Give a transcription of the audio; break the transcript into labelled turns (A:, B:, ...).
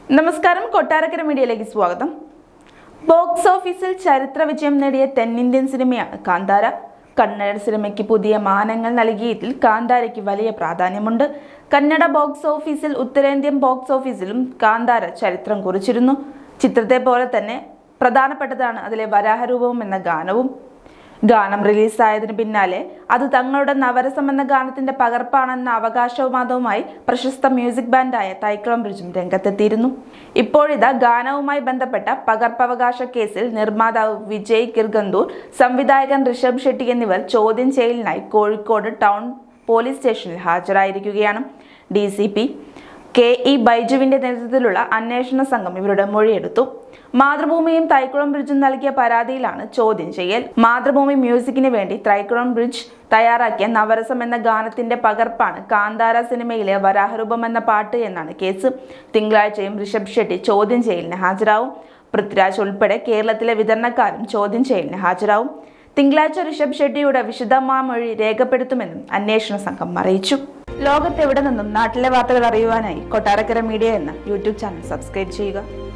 A: നമസ്കാരം കൊട്ടാരക്കര മീഡിയയിലേക്ക് സ്വാഗതം ബോക്സ് ഓഫീസിൽ ചരിത്ര വിജയം നേടിയ തെന്നിന്ത്യൻ സിനിമയാണ് കാന്താര കന്നഡ സിനിമയ്ക്ക് പുതിയ മാനങ്ങൾ നൽകിയതിൽ കാന്താരയ്ക്ക് വലിയ പ്രാധാന്യമുണ്ട് കന്നഡ ബോക്സ് ഓഫീസിൽ ഉത്തരേന്ത്യൻ ബോക്സ് ഓഫീസിലും കാന്താര ചരിത്രം കുറിച്ചിരുന്നു ചിത്രത്തെ പോലെ തന്നെ പ്രധാനപ്പെട്ടതാണ് അതിലെ വരാഹരൂപം എന്ന ഗാനവും ഗാനം റിലീസായതിനു പിന്നാലെ അത് തങ്ങളുടെ നവരസം എന്ന ഗാനത്തിന്റെ പകർപ്പാണെന്ന അവകാശവാദവുമായി പ്രശസ്ത മ്യൂസിക് ബാൻഡായ തൈക്ളം ബ്രിഡ്ജും രംഗത്തെത്തിയിരുന്നു ഇപ്പോഴിതാ ഗാനവുമായി ബന്ധപ്പെട്ട പകർപ്പവകാശ കേസിൽ നിർമ്മാതാവ് വിജയ് കിർഗന്തൂർ സംവിധായകൻ ഋഷഭ് ഷെട്ടി എന്നിവർ ചോദ്യം ചെയ്യലിനായി കോഴിക്കോട് ടൗൺ പോലീസ് സ്റ്റേഷനിൽ ഹാജരായിരിക്കുകയാണ് D C P K E ബൈജുവിന്റെ നേതൃത്വത്തിലുള്ള അന്വേഷണ സംഘം ഇവരുടെ മൊഴിയെടുത്തു മാതൃഭൂമിയും തൈക്കുളം ബ്രിഡ്ജും നൽകിയ പരാതിയിലാണ് ചോദ്യം ചെയ്യൽ മാതൃഭൂമി മ്യൂസിക്കിന് വേണ്ടി തൈക്കുളം ബ്രിഡ്ജ് തയ്യാറാക്കിയ നവരസം എന്ന ഗാനത്തിന്റെ പകർപ്പാണ് കാന്താര സിനിമയിലെ വരാഹരൂപം എന്ന പാട്ട് എന്നാണ് കേസ് തിങ്കളാഴ്ചയും ഋഷഭ് ഷെട്ടി ചോദ്യം ചെയ്യലിന് ഹാജരാവും പൃഥ്വിരാജ് ഉൾപ്പെടെ കേരളത്തിലെ വിതരണക്കാരും ചോദ്യം ചെയ്യലിന് ഹാജരാവും തിങ്കളാഴ്ച ഋഷഭ് ഷെട്ടിയുടെ വിശദമാമൊഴി രേഖപ്പെടുത്തുമെന്നും അന്വേഷണ സംഘം അറിയിച്ചു ലോകത്തെവിടെ നിന്നും നാട്ടിലെ വാർത്തകൾ അറിയുവാനായി കൊട്ടാരക്കര മീഡിയ എന്ന യൂട്യൂബ് ചാനൽ സബ്സ്ക്രൈബ് ചെയ്യുക